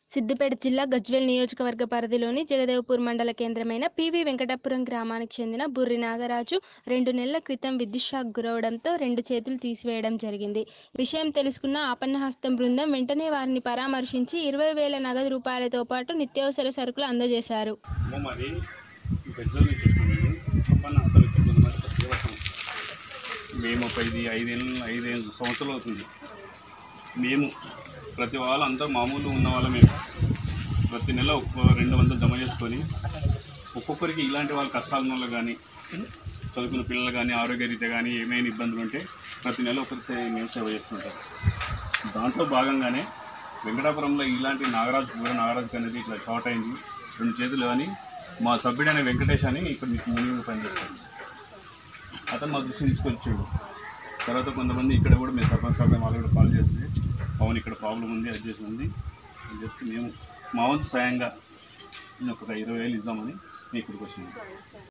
సిద్దిపేట జిల్లా గజ్వేల్ నియోజకవర్గ పరిధిలోని జగదేవ్పూర్ మండల కేంద్రమైన పివి వెంకటాపురం గ్రామానికి చెందిన బుర్రి నాగరాజు రెండు నెలల క్రితం విద్యుత్ షాక్ గురవడంతో రెండు చేతులు తీసివేయడం జరిగింది విషయం తెలుసుకున్న ఆపన్నహస్తం బృందం వెంటనే వారిని పరామర్శించి ఇరవై వేల నగదు రూపాయలతో పాటు నిత్యావసర సరుకులు అందజేశారు అమ్మ మాది పెద్దోళ్ళు నుంచి వచ్చినాం మేము అప్పన్న అసలు ఇక్కడ కొంతమంది ఒక సేవ సంస్థ మేము ఒక ఇది ఐదేళ్ళు ఐదేళ్ళు సంవత్సరాలు అవుతుంది మేము ప్రతి వాళ్ళు అంతా మామూలు ఉన్న వాళ్ళమే ప్రతి నెల ఒక్క రెండు వందలు జమ చేసుకొని ఒక్కొక్కరికి ఇలాంటి వాళ్ళ కష్టాల వల్ల కానీ చదువుకున్న పిల్లలు కానీ ఆరోగ్యరీత్యా కానీ ఏమైనా ఇబ్బందులు ఉంటే ప్రతి నెల ఒకరికి మేము సేవ చేస్తుంటాం దాంట్లో భాగంగానే వెంకటాపురంలో ఇలాంటి నాగరాజు పూర నాగరాజు అనేది ఇట్లా షార్ట్ అయింది రెండు చేతులు కానీ మా సభ్యుడైన వెంకటేష్ అని ఇక్కడ మీకు మునిగి పనిచేస్తాడు అతను మా దృష్టిని తీసుకొచ్చాడు తర్వాత కొంతమంది ఇక్కడ కూడా మేము సర్పంచ్ సభ్యులు వాళ్ళు కూడా కాల్ చేస్తే పవన్ ఇక్కడ ప్రాబ్లం ఉంది అది చేసి ఉంది అని చెప్తే మేము మా వంతు సాయంగా నేను ఒక ఇరవై వేలు ఇద్దామని మీ ఇక్కడికి వచ్చినాము